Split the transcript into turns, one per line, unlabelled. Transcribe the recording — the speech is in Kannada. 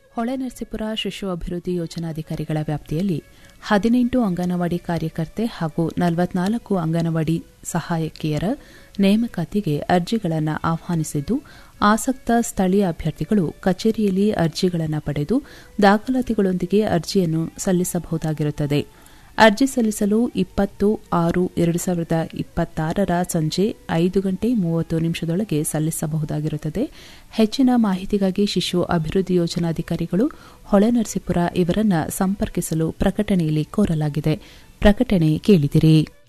ಹೊಳೆನರಸೀಪುರ ಶಿಶು ಅಭಿವೃದ್ಧಿ ಯೋಜನಾಧಿಕಾರಿಗಳ ವ್ಯಾಪ್ತಿಯಲ್ಲಿ ಹದಿನೆಂಟು ಅಂಗನವಾಡಿ ಕಾರ್ಯಕರ್ತೆ ಹಾಗೂ ನಲವತ್ನಾಲ್ಕು ಅಂಗನವಾಡಿ ಸಹಾಯಕಿಯರ ನೇಮಕಾತಿಗೆ ಅರ್ಜಿಗಳನ್ನು ಆಹ್ವಾನಿಸಿದ್ದು ಆಸಕ್ತ ಸ್ಥಳೀಯ ಅಭ್ಯರ್ಥಿಗಳು ಕಚೇರಿಯಲ್ಲಿ ಅರ್ಜಿಗಳನ್ನು ಪಡೆದು ದಾಖಲಾತಿಗಳೊಂದಿಗೆ ಅರ್ಜಿಯನ್ನು ಸಲ್ಲಿಸಬಹುದಾಗಿರುತ್ತದೆ ಅರ್ಜಿ ಸಲ್ಲಿಸಲು ಇಪ್ಪತ್ತು ಆರು ಎರಡು ಸಾವಿರದ ಇಪ್ಪತ್ತಾರರ ಸಂಜೆ ಐದು ಗಂಟೆ ಮೂವತ್ತು ನಿಮಿಷದೊಳಗೆ ಸಲ್ಲಿಸಬಹುದಾಗಿರುತ್ತದೆ ಹೆಚ್ಚಿನ ಮಾಹಿತಿಗಾಗಿ ಶಿಶು ಅಭಿವೃದ್ಧಿ ಯೋಜನಾಧಿಕಾರಿಗಳು ಹೊಳೆನರಸೀಪುರ ಇವರನ್ನು ಸಂಪರ್ಕಿಸಲು ಪ್ರಕಟಣೆಯಲ್ಲಿ ಕೋರಲಾಗಿದೆ ಪ್ರಕಟಣೆ ಕೇಳಿದಿರಿ